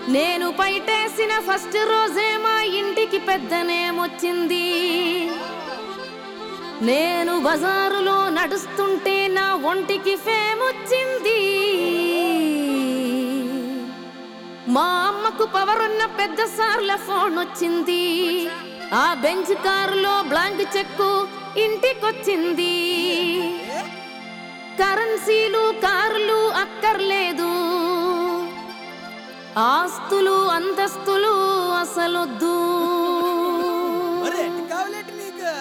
నేను పైటేసిన ఫస్ట్ రోజే మా ఇంటికి పెద్దనేమొచ్చింది నేను బజారులో నడుస్తుంటే నా ఒంటికి ఫేమ్ వచ్చింది మా అమ్మకు పవర్ ఉన్న పెద్ద సార్ల ఫోన్ వచ్చింది ఆ బెంచ్ కారులో బ్లాంక్ చెక్కు ఇంటికొచ్చింది కరెన్సీలు కార్లు అక్కర్లేదు ఆస్తులు అంతస్తులు అసలొద్దు మరి ఎట్ట కావాలంటే నీకు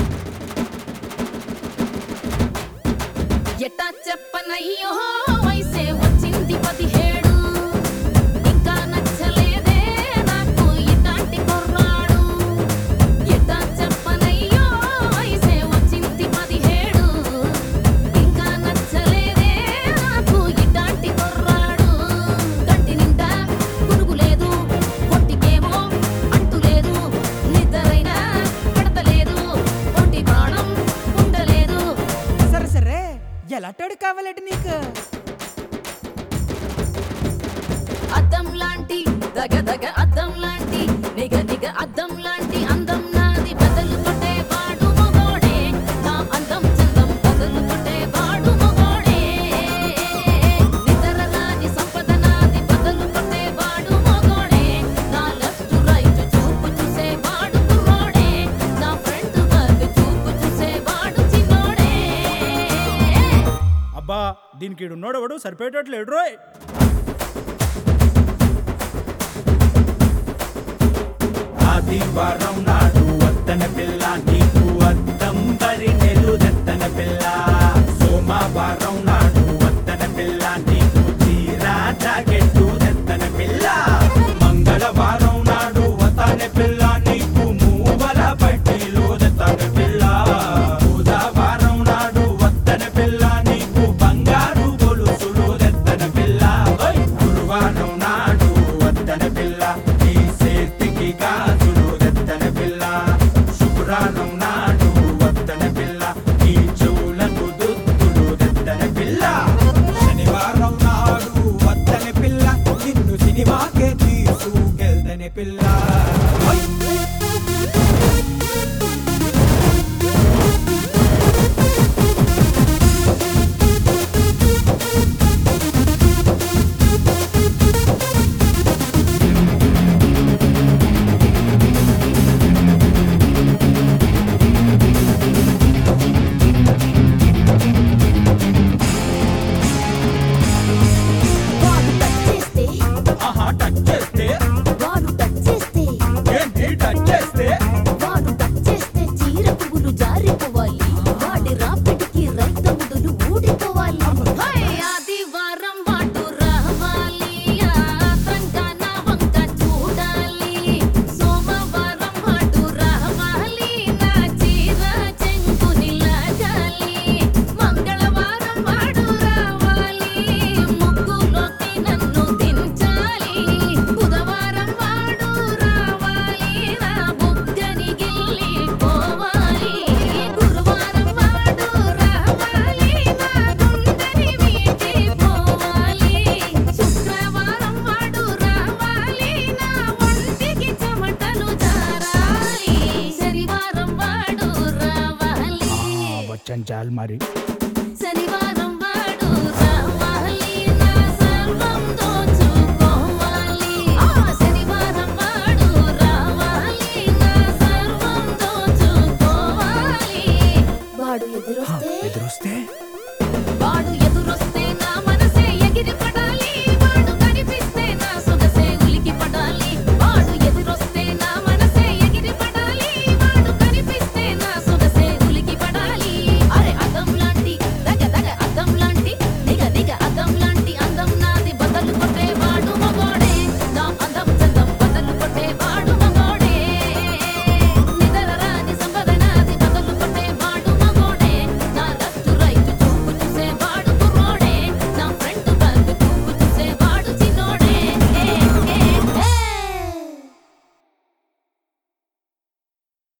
ఎట్టా చెప్పనయ్యో వయసే వచ్చింది పదిహేడు ఇంకా నచ్చలేదే నాకు ఇలాంటి కుర్రాడు ఎట్టా చెప్పనయ్యో వయసే వచ్చింది పదిహేడు ఇంకా నచ్చలేదే నాకు ఇలాంటి కుర్రాడు కంటి నిండా పురుగు లేదు ఒంటికేమో అంటు లేదు నిద్రైనా పడతలేదు ఒంటి ప్రాణం ఉండలేదు సరే సరే ఎలాంటోడు కావాలంటే నీకు అద్దం లాంటి దగ దగ అద్దం లాంటి నిగ నిగ అద్దం లాంటి అందం నాది బదలు కొట్టే వాడు మగోడే నా అందం చందం బదలు కొట్టే వాడు మగోడే నిద్ర రాని సంపద నాది బదలు కొట్టే వాడు మగోడే నా లెఫ్ట్ రైట్ చూపు చూసే వాడు కుర్రోడే నా ఫ్రంట్ బ్యాక్ చూపు చూసే వాడు చిన్నోడే అబ్బా దీనికి ఈడున్నోడెవడు సరిపోయేటట్లేడు రోయ్ ఆదివారం నాడు వత్తన పిల్ల నీకు అద్దం బరి నెలుదెత్తన పిల్ల సోమవారం నాడు వత్తన పిల్ల నీకు చీరా జాకెట్టు దెత్తన పిల్ల మంగళవారం నాడు వతన పిల్ల నీకు మూవల పట్టీలు దెత్తన పిల్ల బుధవారం నాడు వత్తన పిల్ల నీకు బంగారు గొలుసులు దెత్తన పిల్ల ఓయ్! గురువారం నాడు వత్తన పిల్ల నీ చేతికి గాజులు దెత్తన పిల్ల శుక్రవారం నాడు వత్తన పిల్ల నీ చెవులకు దుద్దులు దెత్తన పిల్ల శనివారం నాడు వత్తన పిల్ల నిన్ను సినిమాకే తీసుకెళ్తని పిల్ల ఓయ్! వాడు టచ్ చేస్తే ఆహా టచ్ చేస్తే వాడు టచ్ చేస్తే ఏంటి టచ్ చేస్తే వాడు టచ్ చేస్తే చీర పువ్వులు జారిపోవాలి వాడి రాపిడికి రైతముడులు ఊడిపోవాలి హై ఆదివారం వాటు రావాలి ఆత్రంగా నా వంక చూడాలి సోమవారం వాటు రావాలి నా చీర చెంగుని లాగాలి మంగళవారం వాడు రావాలి ముగ్గులోకి నన్ను దించాలి బుధవారం వాడు రావాలి నా బుగ్గని గిల్లి పోవాలి గురువారం వాడు రావాలి నా గుండెని వీటి పోవాలి శుక్రవారం వాడు రావాలి నా ఒంటికి చెమటలు జారాలి శనివారం వాడు రావాలి వచ్చాను చాలు మరి